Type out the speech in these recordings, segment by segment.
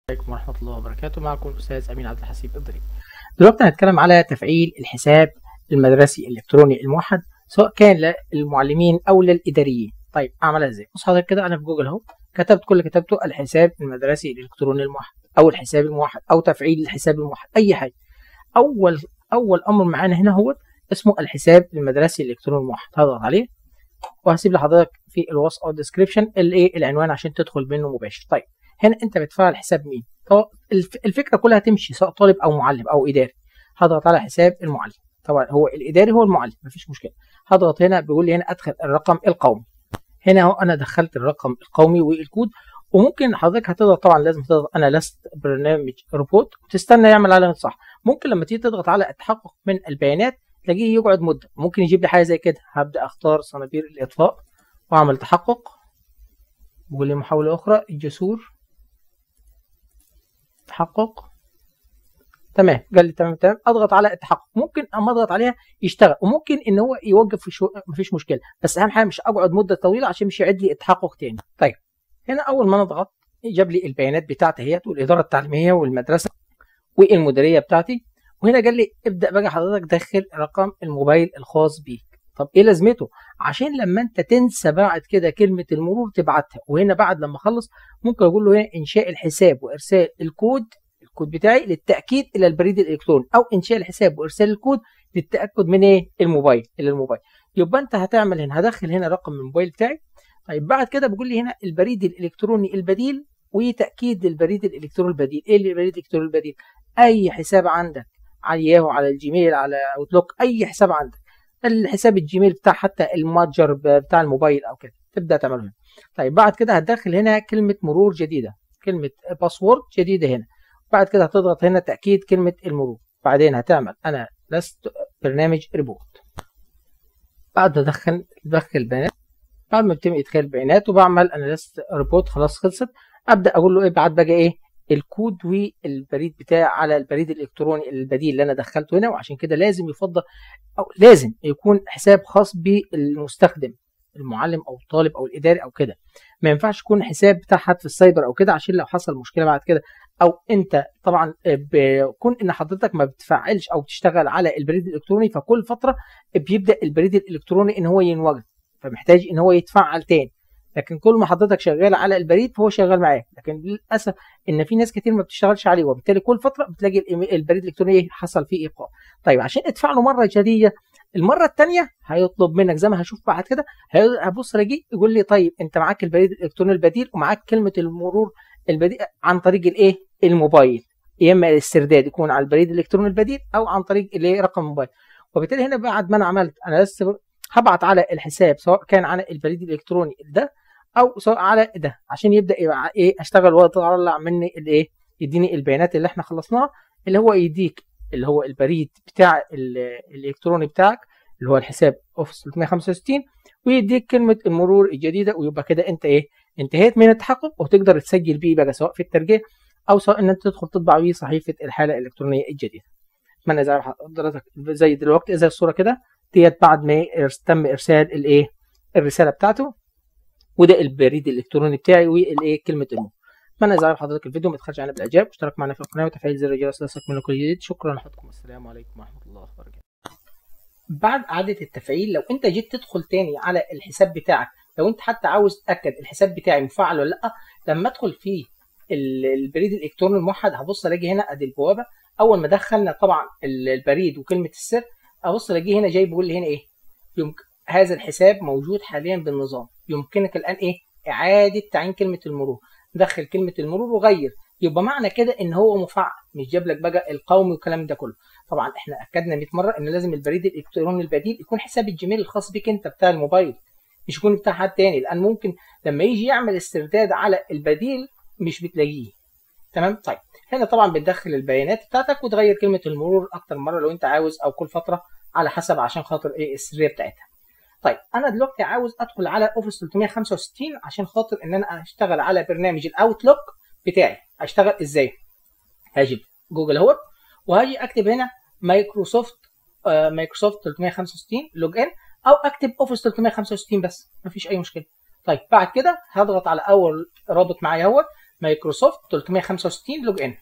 عليكم ورحمة الله وبركاته معكم الأستاذ أمين عبد الحسيب الضريب دلوقتي هنتكلم على تفعيل الحساب المدرسي الإلكتروني الموحد سواء كان للمعلمين أو للإداريين طيب أعملها إزاي؟ بص حضرتك كده أنا في جوجل أهو كتبت كل اللي كتبته الحساب المدرسي الإلكتروني الموحد أو الحساب الموحد أو تفعيل الحساب الموحد أي حاجة أول أول أمر معانا هنا هو اسمه الحساب المدرسي الإلكتروني الموحد هضغط عليه وهسيب لحضرتك في الوصف أو الديسكريبشن الإيه العنوان عشان تدخل منه مباشر طيب هنا انت بتفعل حساب مين طبعا الفكره كلها تمشي سواء طالب او معلم او اداري هضغط على حساب المعلم طبعا هو الاداري هو المعلم مفيش مشكله هضغط هنا بيقول لي هنا ادخل الرقم القومي هنا اهو انا دخلت الرقم القومي والكود وممكن حضرتك هتضغط طبعا لازم تضغط انا لست برنامج روبوت وتستنى يعمل علامه صح ممكن لما تيجي تضغط على التحقق من البيانات تلاقيه يقعد مده ممكن يجيب لي حاجه زي كده هبدا اختار صناديق الاطفاء واعمل تحقق بيقول لي محاوله اخرى الجسور تحقق تمام قال لي تمام تمام اضغط على التحقق ممكن اما اضغط عليها يشتغل وممكن ان هو يوقف في شو... مفيش مشكله بس اهم حاجه مش اقعد مده طويله عشان مش يعد لي التحقق تاني طيب هنا اول ما نضغط جاب لي البيانات بتاعتي هي والاداره التعليميه والمدرسه والمديريه بتاعتي وهنا قال لي ابدا بقى حضرتك دخل رقم الموبايل الخاص بيك طب ايه لازمته عشان لما انت تنسى بعد كده كلمه المرور تبعتها وهنا بعد لما اخلص ممكن اقول له هنا انشاء الحساب وارسال الكود الكود بتاعي للتاكيد الى البريد الالكتروني او انشاء الحساب وارسال الكود للتاكد من ايه الموبايل الى الموبايل يبقى انت هتعمل هنا هدخل هنا رقم الموبايل بتاعي طيب بعد كده بيقول لي هنا البريد الالكتروني البديل وتاكيد للبريد الالكتروني البديل ايه البريد الالكتروني البديل اي حساب عندك على ياهو على الجيميل على اوتلوك اي حساب عندك الحساب الجيميل بتاع حتى المتجر بتاع الموبايل او كده تبدا تعمله هنا طيب بعد كده هتدخل هنا كلمه مرور جديده كلمه باسورد جديده هنا بعد كده هتضغط هنا تاكيد كلمه المرور بعدين هتعمل انا لست برنامج ريبورت بعد ما ادخل ادخل البيانات بعد ما بتم ادخال البيانات وبعمل انا لست ريبورت خلاص خلصت ابدا اقول له ايه بعد بقى ايه الكود والبريد بتاعي على البريد الالكتروني البديل اللي انا دخلته هنا وعشان كده لازم يفضل او لازم يكون حساب خاص بالمستخدم المعلم او الطالب او الاداري او كده ما ينفعش يكون حساب بتاع حد في السايبر او كده عشان لو حصل مشكله بعد كده او انت طبعا بيكون ان حضرتك ما بتفعلش او بتشتغل على البريد الالكتروني فكل فتره بيبدا البريد الالكتروني ان هو ينوجد فمحتاج ان هو يتفعل تاني لكن كل ما حضرتك شغال على البريد فهو شغال معاك لكن للاسف ان في ناس كتير ما بتشتغلش عليه وبالتالي كل فتره بتلاقي البريد الالكتروني حصل فيه ايقاع طيب عشان ادفع له مره جديه المره الثانيه هيطلب منك زي ما هشوف بعد كده هبص الاقيه يقول لي طيب انت معاك البريد الالكتروني البديل ومعاك كلمه المرور البديل عن طريق الايه الموبايل يا اما الاسترداد يكون على البريد الالكتروني البديل او عن طريق الايه رقم الموبايل وبالتالي هنا بعد ما انا عملت انا لسه هبعت على الحساب سواء كان على البريد الالكتروني ده او سواء على ده عشان يبدا يبقى ايه اشتغل واطلع مني الايه يديني البيانات اللي احنا خلصناها اللي هو يديك اللي هو البريد بتاع الالكتروني بتاعك اللي هو الحساب اوفيس 365 ويديك كلمه المرور الجديده ويبقى كده انت ايه انتهيت من التحقق وتقدر تسجل بيه بقى سواء في الترجيع او سواء ان انت تدخل تطبع بيه صحيفه الحاله الالكترونيه الجديده اتمنى زي حضرتك زي دلوقتي زي الصوره كده ديت بعد ما تم ارسال الايه الرساله بتاعته وده البريد الالكتروني بتاعي والايه كلمه المرور اتمنى اذا عجب حضرتك الفيديو ما تخرجش عن الاعجاب واشترك معنا في القناه وتفعيل زر الجرس ليصلك من كل جديد شكرا لحضراتكم السلام عليكم ورحمه الله وبركاته بعد اعاده التفعيل لو انت جيت تدخل تاني على الحساب بتاعك لو انت حتى عاوز تاكد الحساب بتاعي مفعل ولا لا لما ادخل في البريد الالكتروني الموحد هبص الاقي هنا ادي البوابه اول ما دخلنا طبعا البريد وكلمه السر ابص الاقيه هنا جاي بيقول لي هنا ايه يمكن هذا الحساب موجود حاليا بالنظام يمكنك الان ايه اعاده تعيين كلمه المرور دخل كلمه المرور وغير يبقى معنى كده ان هو مفعل مش جاب لك بقى القومي والكلام ده كله طبعا احنا اكدنا 100 مره ان لازم البريد الالكتروني البديل يكون حساب الجيميل الخاص بيك انت بتاع الموبايل مش يكون بتاع حد تاني لان ممكن لما يجي يعمل استرداد على البديل مش بتلاقيه تمام طيب هنا طبعا بتدخل البيانات بتاعتك وتغير كلمه المرور اكتر مره لو انت عاوز او كل فتره على حسب عشان خاطر ايه السريه بتاعتها طيب انا دلوقتي عاوز ادخل على اوفيس 365 عشان خاطر ان انا اشتغل على برنامج الاوتلوك بتاعي اشتغل ازاي هاجي جوجل اهوت وهاجي اكتب هنا مايكروسوفت آه مايكروسوفت 365 لوج ان او اكتب اوفيس 365 بس مفيش اي مشكله طيب بعد كده هضغط على اول رابط معايا اهوت مايكروسوفت 365 لوج ان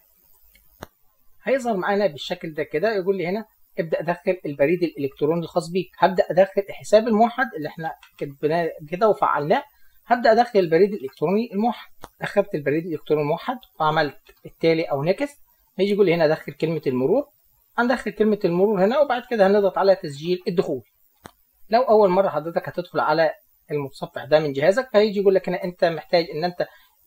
هيظهر معانا بالشكل ده كده يقول لي هنا ابدا ادخل البريد الالكتروني الخاص بيك هبدا ادخل الحساب الموحد اللي احنا كتبناه كده وفعلناه هبدا ادخل البريد الالكتروني الموحد دخلت البريد الالكتروني الموحد وعملت التالي او نكست هيجي يقول لي هنا دخل كلمه المرور هندخل كلمه المرور هنا وبعد كده هنضغط على تسجيل الدخول لو اول مره حضرتك هتدخل على المتصفح ده من جهازك فهيجي يقول لك هنا انت محتاج ان انت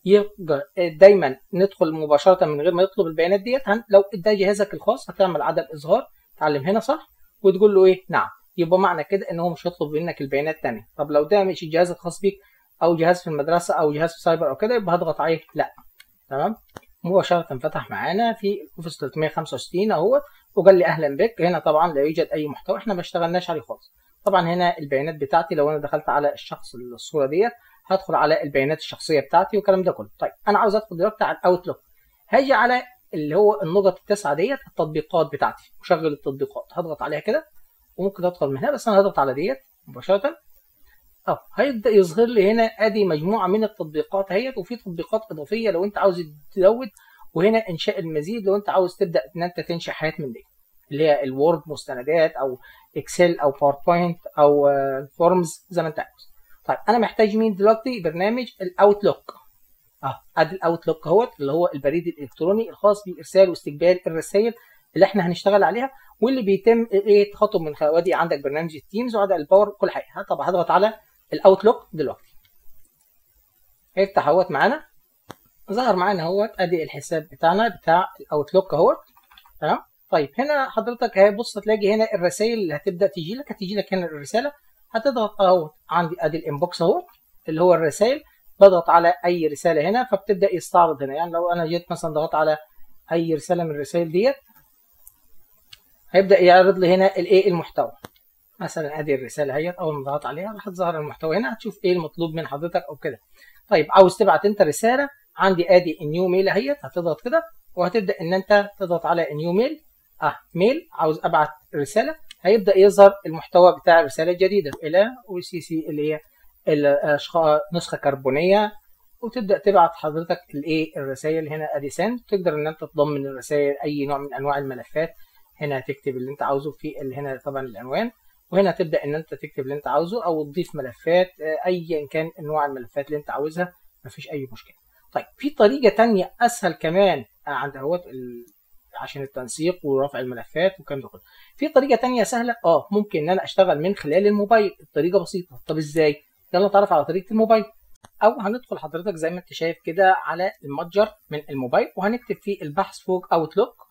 دايما ندخل مباشره من غير ما يطلب البيانات ديت لو ده جهازك الخاص هتعمل عدم اظهار تعلم هنا صح وتقول له ايه نعم يبقى معنى كده ان هو مش هيطلب منك البيانات تانية طب لو ده مش الجهاز الخاص بيك او جهاز في المدرسه او جهاز في سايبر او كده يبقى هضغط عليه لا تمام مباشره فتح معانا في اوفيس 365 اهوت وقال لي اهلا بك هنا طبعا لا يوجد اي محتوى احنا ما اشتغلناش عليه خالص طبعا هنا البيانات بتاعتي لو انا دخلت على الشخص الصوره ديت هدخل على البيانات الشخصيه بتاعتي والكلام ده كله طيب انا عاوز ادخل دلوقتي على الاوتلوك هاجي على اللي هو النقط التسعه ديت التطبيقات بتاعتي مشغل التطبيقات هضغط عليها كده وممكن ادخل من هنا بس انا هضغط على ديت مباشره اه هيبدا يظهر لي هنا ادي مجموعه من التطبيقات اهيت وفي تطبيقات اضافيه لو انت عاوز تزود وهنا انشاء المزيد لو انت عاوز تبدا ان انت تنشئ حاجات من دي اللي هي الوورد مستندات او اكسل او باوربوينت او فورمز زي ما انت عاوز طيب انا محتاج مين دلوقتي برنامج الاوتلوك اه ادي الاوتلوك اهوت اللي هو البريد الالكتروني الخاص بارسال واستقبال الرسائل اللي احنا هنشتغل عليها واللي بيتم ايه تخاطب من وادي عندك برنامج التيمز وعندك الباور كل حاجه طبعا هضغط على الاوتلوك دلوقتي هيفتح اهوت معانا ظهر معانا اهوت ادي الحساب بتاعنا بتاع الاوتلوك اهوت تمام طيب هنا حضرتك هيبص تلاقي هنا الرسائل اللي هتبدا تيجي لك هتيجي لك هنا الرساله هتضغط اهو عندي ادي الانبوكس اهو اللي هو الرسائل بضغط على اي رساله هنا فبتبدا يستعرض هنا يعني لو انا جيت مثلا ضغطت على اي رساله من الرسائل ديت هيبدا يعرض لي هنا الايه المحتوى مثلا ادي الرساله اهيت اول ما ضغطت عليها راح تظهر المحتوى هنا هتشوف ايه المطلوب من حضرتك او كده طيب عاوز تبعت انت رساله عندي ادي النيو ميل اهيت هتضغط كده وهتبدا ان انت تضغط على نيو ميل اه ميل عاوز ابعت رساله هيبدا يظهر المحتوى بتاع الرساله الجديده الى او سي سي اللي هي نسخه كربونيه وتبدا تبعت حضرتك الايه الرسائل هنا ادي سند تقدر ان انت تضمن الرسائل اي نوع من انواع الملفات هنا تكتب اللي انت عاوزه في اللي هنا طبعا العنوان وهنا تبدا ان انت تكتب اللي انت عاوزه او تضيف ملفات ايا كان انواع الملفات اللي انت عاوزها مفيش اي مشكله طيب في طريقه تانية اسهل كمان عند اهوت عشان التنسيق ورفع الملفات والكلام ده كله في طريقه تانية سهله اه ممكن ان انا اشتغل من خلال الموبايل الطريقه بسيطه طب ازاي يلا نتعرف على طريقه الموبايل او هندخل حضرتك زي ما انت شايف كده على المتجر من الموبايل وهنكتب فيه البحث فوق اوتلوك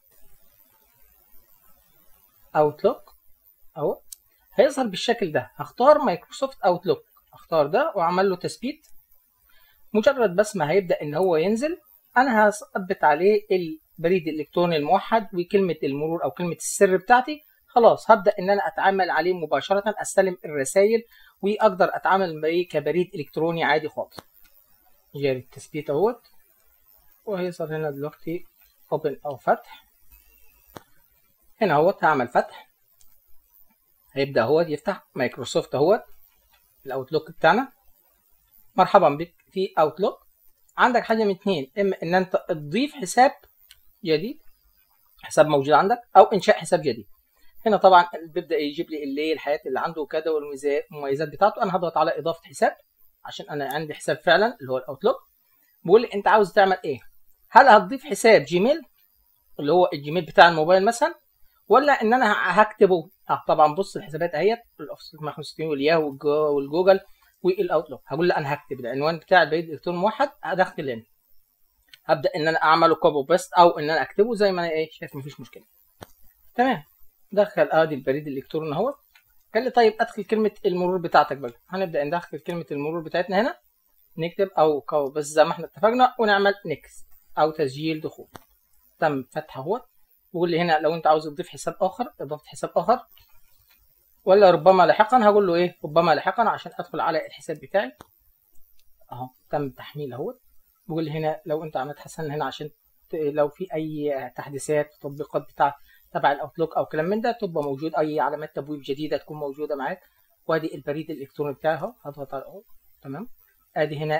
اوتلوك اهو هيظهر بالشكل ده هختار مايكروسوفت اوتلوك اختار ده واعمل له تثبيت مجرد بس ما هيبدا ان هو ينزل انا هثبت عليه البريد الالكتروني الموحد وكلمه المرور او كلمه السر بتاعتي خلاص هبدا ان انا اتعامل عليه مباشره استلم الرسائل واقدر اتعامل معاه كبريد الكتروني عادي خالص جاري التثبيت اهوت وهيظهر هنا دلوقتي اوبن او فتح هنا اهوت هعمل فتح هيبدا اهوت يفتح مايكروسوفت اهوت الاوتلوك بتاعنا مرحبا بك في اوتلوك عندك حاجه من اتنين اما ان انت تضيف حساب جديد حساب موجود عندك او انشاء حساب جديد هنا طبعا بيبدا يجيب لي اللي الحياه اللي عنده وكذا والمميزات بتاعته انا هضغط على اضافه حساب عشان انا عندي حساب فعلا اللي هو الاوتلوك بيقول لي انت عاوز تعمل ايه هل هتضيف حساب جيميل اللي هو الجيميل بتاع الموبايل مثلا ولا ان انا هكتبه اه طبعا بص الحسابات اهيت الاوفيس 365 والياهو والجوجل والاوتلوك هقول له انا هكتب العنوان بتاع البريد الالكتروني موحد هدخل هنا هبدا ان انا اعمله كوبي بيست او ان انا اكتبه زي ما انا ايه شايف مفيش مشكله تمام دخل ادي البريد الالكتروني اهو قال لي طيب ادخل كلمه المرور بتاعتك بقى هنبدا ندخل كلمه المرور بتاعتنا هنا نكتب او كوبي بس زي ما احنا اتفقنا ونعمل نيكست او تسجيل دخول تم فتح اهوت بيقول لي هنا لو انت عاوز تضيف حساب اخر اضافه حساب اخر ولا ربما لاحقا هقول له ايه ربما لاحقا عشان ادخل على الحساب بتاعي اهو تم تحميل اهوت بيقول لي هنا لو انت عملت حسن هنا عشان لو في اي تحديثات تطبيقات بتاع تبع الاوتلوك او كلام من ده تبقى موجود اي علامات تبويب جديده تكون موجوده معاك وادي البريد الالكتروني بتاعي اهو هضغط على اهو تمام ادي هنا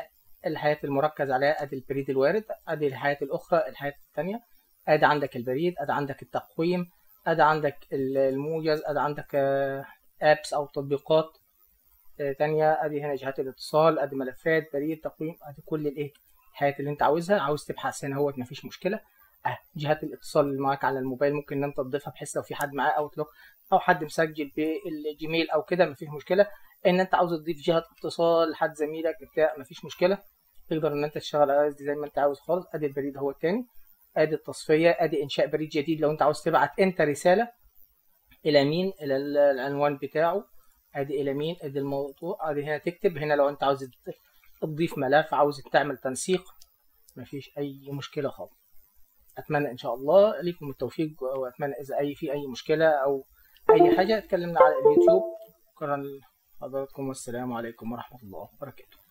الحياة المركز عليها ادي البريد الوارد ادي الحياة الاخرى الحياة الثانية ادي عندك البريد ادي عندك التقويم ادي عندك الموجز ادي عندك ابس او تطبيقات تانية ادي هنا جهات الاتصال ادي ملفات بريد تقويم ادي كل الايه الحاجات اللي انت عاوزها عاوز تبحث هنا اهوت مفيش مشكله اه جهات الاتصال اللي معاك على الموبايل ممكن ان انت تضيفها بحيث لو في حد معاه اوتلوك او حد مسجل بالجيميل او كده مفيش مشكله ان انت عاوز تضيف جهه اتصال حد زميلك بتاع مفيش مشكله تقدر ان انت تشتغل على دي زي ما انت عاوز خالص ادي البريد هو التاني ادي التصفيه ادي انشاء بريد جديد لو انت عاوز تبعت انت رساله الى مين الى العنوان بتاعه ادي الى مين ادي الموضوع ادي هنا تكتب هنا لو انت عاوز تضيف ملف عاوز تعمل تنسيق مفيش اي مشكله خالص اتمنى ان شاء الله ليكم التوفيق واتمنى اذا اي في اي مشكله او اي حاجه اتكلمنا على اليوتيوب شكرا لحضراتكم والسلام عليكم ورحمه الله وبركاته